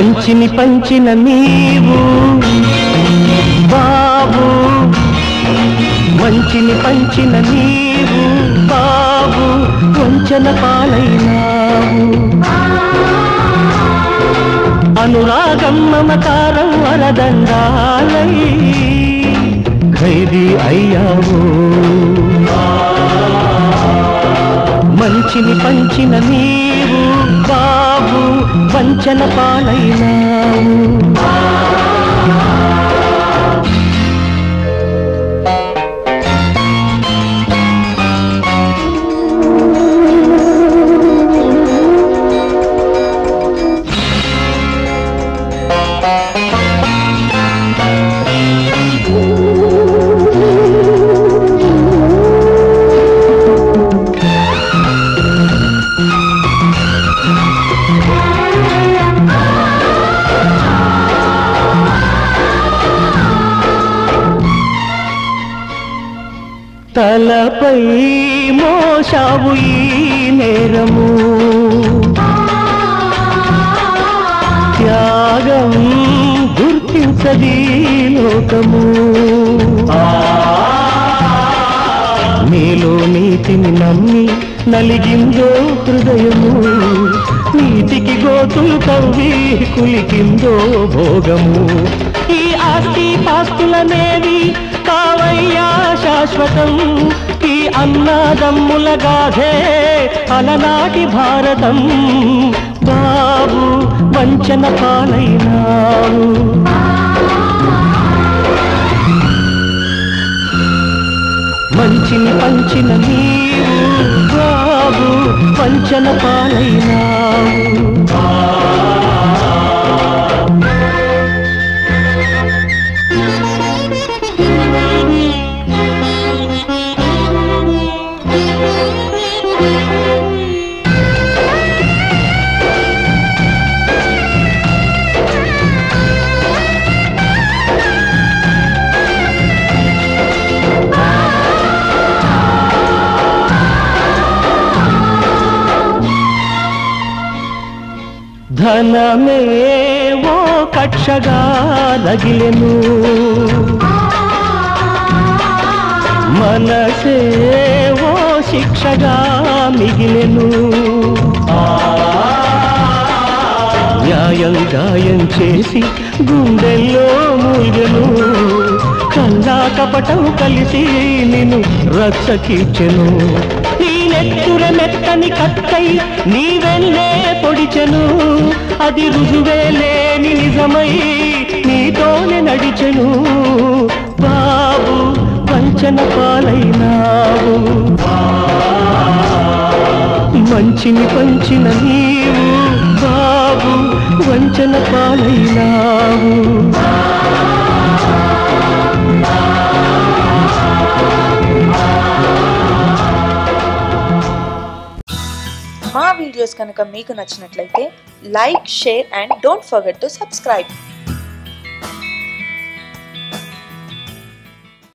మంచిని పంచిన నీవు బాబు మంచిని పంచిన నీవు బాబు వంచన పాలైనావు అనురాగం మమకారం వరదండాలై ఖైదీ అయ్యావు మంచిని పంచిన నీవు బాబు వంచన పాలైనావు తలపై మోసావు ఈ నేరము త్యాగం గుర్తించది లోకము నీలో నీతిని నమ్మి నలిగిందో హృదయము నీతికి గోతులు తవ్వి కులికిందో భోగము ఈ ఆస్తి పాస్తులనేవి కావయ్యా శాశ్వతం ఈ అన్నదమ్ముల గాథే అలనాటి భారతం బాబు వంచన పాలైనావు మంచిని పంచిన నీవు బాబు వంచన పాలైనావు ధనమే ఓ కక్షగా రగిలెను మనసే ఓ శిక్షగా మిగిలెను న్యాయం గాయం చేసి గుండెల్లో మూగెను కల్లా కపటం కలిసి నిన్ను రచ్చకీర్చెను నీ నెత్తుర మెత్తని కక్కై నీ వెళ్ళే పొడిచెను అది రుజువే లేని నిజమై నీతోనే నడిచెను బాబు వంచన పాలైనావు మంచిని పంచిన నీవు బాబు వంచన పాలైనావు మా వీడియోస్ కనుక మీకు నచ్చినట్లయితే like share and don't forget to subscribe